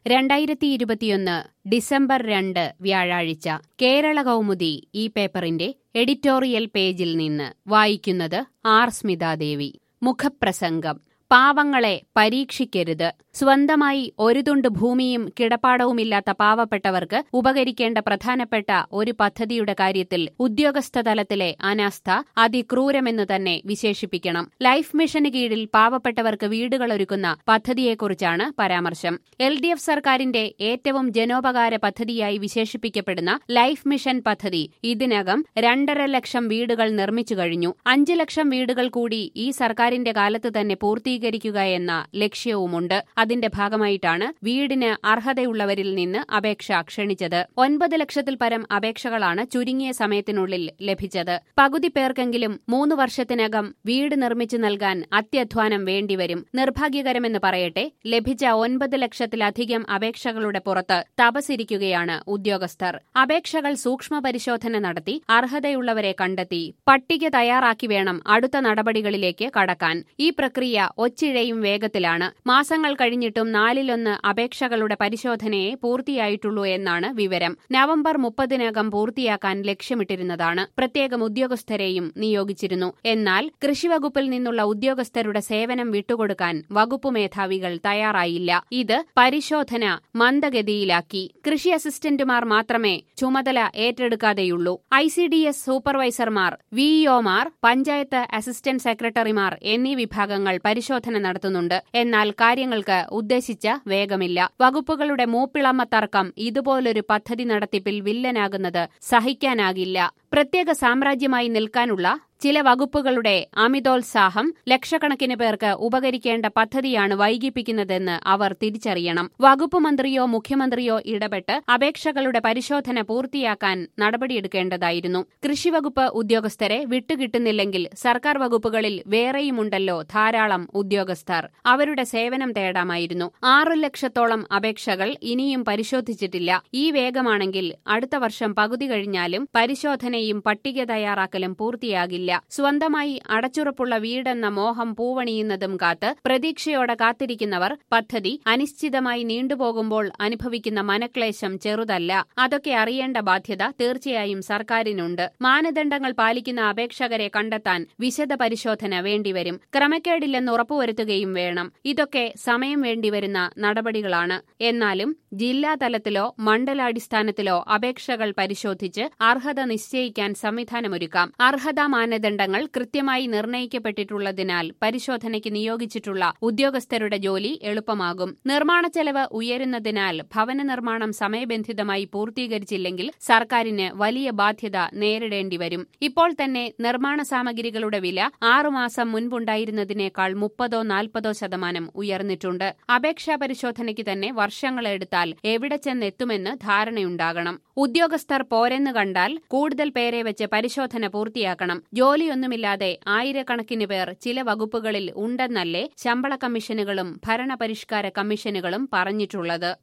രണ്ടായിരത്തി ഇരുപത്തിയൊന്ന് ഡിസംബർ രണ്ട് വ്യാഴാഴ്ച കേരള കൗമുദി ഈ പേപ്പറിന്റെ എഡിറ്റോറിയൽ പേജിൽ നിന്ന് വായിക്കുന്നത് ആർ സ്മിതാദേവി മുഖപ്രസംഗം പാവങ്ങളെ പരീക്ഷിക്കരുത് സ്വന്തമായി ഒരു തുണ്ട് ഭൂമിയും കിടപ്പാടവുമില്ലാത്ത പാവപ്പെട്ടവർക്ക് ഉപകരിക്കേണ്ട പ്രധാനപ്പെട്ട ഒരു പദ്ധതിയുടെ കാര്യത്തിൽ ഉദ്യോഗസ്ഥ തലത്തിലെ അനാസ്ഥ അതിക്രൂരമെന്ന് തന്നെ വിശേഷിപ്പിക്കണം ലൈഫ് മിഷന് കീഴിൽ പാവപ്പെട്ടവർക്ക് വീടുകളൊരുക്കുന്ന പദ്ധതിയെക്കുറിച്ചാണ് പരാമർശം എൽ ഡി എഫ് സർക്കാരിന്റെ ഏറ്റവും ജനോപകാര പദ്ധതിയായി വിശേഷിപ്പിക്കപ്പെടുന്ന ലൈഫ് മിഷൻ പദ്ധതി ഇതിനകം രണ്ടര ലക്ഷം വീടുകൾ നിർമ്മിച്ചു കഴിഞ്ഞു അഞ്ച് ലക്ഷം വീടുകൾ കൂടി ഈ സർക്കാരിന്റെ കാലത്ത് തന്നെ പൂർത്തീകരിക്കുക എന്ന ലക്ഷ്യവുമുണ്ട് അതിന്റെ ഭാഗമായിട്ടാണ് വീടിന് അർഹതയുള്ളവരിൽ നിന്ന് അപേക്ഷ ക്ഷണിച്ചത് ഒൻപത് ലക്ഷത്തിൽ പരം അപേക്ഷകളാണ് ചുരുങ്ങിയ സമയത്തിനുള്ളിൽ ലഭിച്ചത് പകുതി പേർക്കെങ്കിലും മൂന്ന് വർഷത്തിനകം വീട് നിർമ്മിച്ചു നൽകാൻ അത്യധ്വാനം വേണ്ടിവരും നിർഭാഗ്യകരമെന്ന് പറയട്ടെ ലഭിച്ച ഒൻപത് ലക്ഷത്തിലധികം അപേക്ഷകളുടെ പുറത്ത് തപസിരിക്കുകയാണ് ഉദ്യോഗസ്ഥർ അപേക്ഷകൾ സൂക്ഷ്മ പരിശോധന നടത്തി അർഹതയുള്ളവരെ കണ്ടെത്തി പട്ടിക തയ്യാറാക്കി വേണം അടുത്ത നടപടികളിലേക്ക് കടക്കാൻ ഈ പ്രക്രിയ ഒച്ചിഴയും വേഗത്തിലാണ് മാസങ്ങൾ കഴിഞ്ഞിട്ടും നാലിലൊന്ന് അപേക്ഷകളുടെ പരിശോധനയെ പൂർത്തിയായിട്ടുള്ളൂ എന്നാണ് വിവരം നവംബർ മുപ്പതിനകം പൂർത്തിയാക്കാൻ ലക്ഷ്യമിട്ടിരുന്നതാണ് പ്രത്യേകം ഉദ്യോഗസ്ഥരെയും നിയോഗിച്ചിരുന്നു എന്നാൽ കൃഷിവകുപ്പിൽ നിന്നുള്ള ഉദ്യോഗസ്ഥരുടെ സേവനം വിട്ടുകൊടുക്കാൻ വകുപ്പ് മേധാവികൾ തയ്യാറായില്ല ഇത് പരിശോധന മന്ദഗതിയിലാക്കി കൃഷി അസിസ്റ്റന്റുമാർ മാത്രമേ ചുമതല ഏറ്റെടുക്കാതെയുള്ളൂ ഐ സി ഡി എസ് സൂപ്പർവൈസർമാർ വിഇഒമാർ പഞ്ചായത്ത് അസിസ്റ്റന്റ് സെക്രട്ടറിമാർ എന്നീ വിഭാഗങ്ങൾ പരിശോധന നടത്തുന്നുണ്ട് എന്നാൽ കാര്യങ്ങൾക്ക് ഉദ്ദേശിച്ച വേഗമില്ല വകുപ്പുകളുടെ മൂപ്പിളമ്മ തർക്കം ഇതുപോലൊരു പദ്ധതി നടത്തിപ്പിൽ വില്ലനാകുന്നത് സഹിക്കാനാകില്ല പ്രത്യേക സാമ്രാജ്യമായി നിൽക്കാനുള്ള ചില വകുപ്പുകളുടെ അമിതോത്സാഹം ലക്ഷക്കണക്കിന് പേർക്ക് ഉപകരിക്കേണ്ട പദ്ധതിയാണ് വൈകിപ്പിക്കുന്നതെന്ന് അവർ തിരിച്ചറിയണം വകുപ്പ് മന്ത്രിയോ മുഖ്യമന്ത്രിയോ ഇടപെട്ട് അപേക്ഷകളുടെ പരിശോധന പൂർത്തിയാക്കാൻ നടപടിയെടുക്കേണ്ടതായിരുന്നു കൃഷിവകുപ്പ് ഉദ്യോഗസ്ഥരെ വിട്ടുകിട്ടുന്നില്ലെങ്കിൽ സർക്കാർ വകുപ്പുകളിൽ വേറെയുമുണ്ടല്ലോ ധാരാളം ഉദ്യോഗസ്ഥർ അവരുടെ സേവനം തേടാമായിരുന്നു ആറു ലക്ഷത്തോളം അപേക്ഷകൾ ഇനിയും പരിശോധിച്ചിട്ടില്ല ഈ വേഗമാണെങ്കിൽ അടുത്ത വർഷം പകുതി കഴിഞ്ഞാലും പരിശോധനയും പട്ടിക തയ്യാറാക്കലും പൂർത്തിയാകില്ല സ്വന്തമായി അടച്ചുറപ്പുള്ള വീടെന്ന മോഹം പൂവണിയുന്നതും കാത്ത് പ്രതീക്ഷയോടെ കാത്തിരിക്കുന്നവർ പദ്ധതി അനിശ്ചിതമായി നീണ്ടുപോകുമ്പോൾ അനുഭവിക്കുന്ന മനക്ലേശം ചെറുതല്ല അതൊക്കെ അറിയേണ്ട ബാധ്യത തീർച്ചയായും സർക്കാരിനുണ്ട് മാനദണ്ഡങ്ങൾ പാലിക്കുന്ന അപേക്ഷകരെ കണ്ടെത്താൻ വിശദ പരിശോധന വേണ്ടിവരും ക്രമക്കേടില്ലെന്ന് ഉറപ്പുവരുത്തുകയും വേണം ഇതൊക്കെ സമയം വേണ്ടിവരുന്ന നടപടികളാണ് എന്നാലും ജില്ലാതലത്തിലോ മണ്ഡലാടിസ്ഥാനത്തിലോ അപേക്ഷകൾ പരിശോധിച്ച് അർഹത നിശ്ചയിക്കാൻ സംവിധാനമൊരുക്കാം അർഹതാ മാനദണ്ഡങ്ങൾ കൃത്യമായി നിർണയിക്കപ്പെട്ടിട്ടുള്ളതിനാൽ പരിശോധനയ്ക്ക് നിയോഗിച്ചിട്ടുള്ള ഉദ്യോഗസ്ഥരുടെ ജോലി എളുപ്പമാകും നിർമ്മാണ ചെലവ് ഉയരുന്നതിനാൽ ഭവന നിർമ്മാണം സമയബന്ധിതമായി പൂർത്തീകരിച്ചില്ലെങ്കിൽ സർക്കാരിന് വലിയ ബാധ്യത നേരിടേണ്ടി വരും ഇപ്പോൾ തന്നെ നിർമ്മാണ സാമഗ്രികളുടെ വില ആറുമാസം മുൻപുണ്ടായിരുന്നതിനേക്കാൾ മുപ്പതോ നാൽപ്പതോ ശതമാനം ഉയർന്നിട്ടുണ്ട് അപേക്ഷാ പരിശോധനയ്ക്ക് തന്നെ വർഷങ്ങളെടുത്താൽ എവിടെ ചെന്നെത്തുമെന്ന് ധാരണയുണ്ടാകണം ഉദ്യോഗസ്ഥർ പോരെന്ന് കണ്ടാൽ കൂടുതൽ പേരെ വെച്ച് പരിശോധന പൂർത്തിയാക്കണം ജോലിയൊന്നുമില്ലാതെ ആയിരക്കണക്കിന് പേർ ചില വകുപ്പുകളിൽ ഉണ്ടെന്നല്ലേ ശമ്പള കമ്മീഷനുകളും ഭരണപരിഷ്കാര കമ്മീഷനുകളും പറഞ്ഞിട്ടുള്ളത്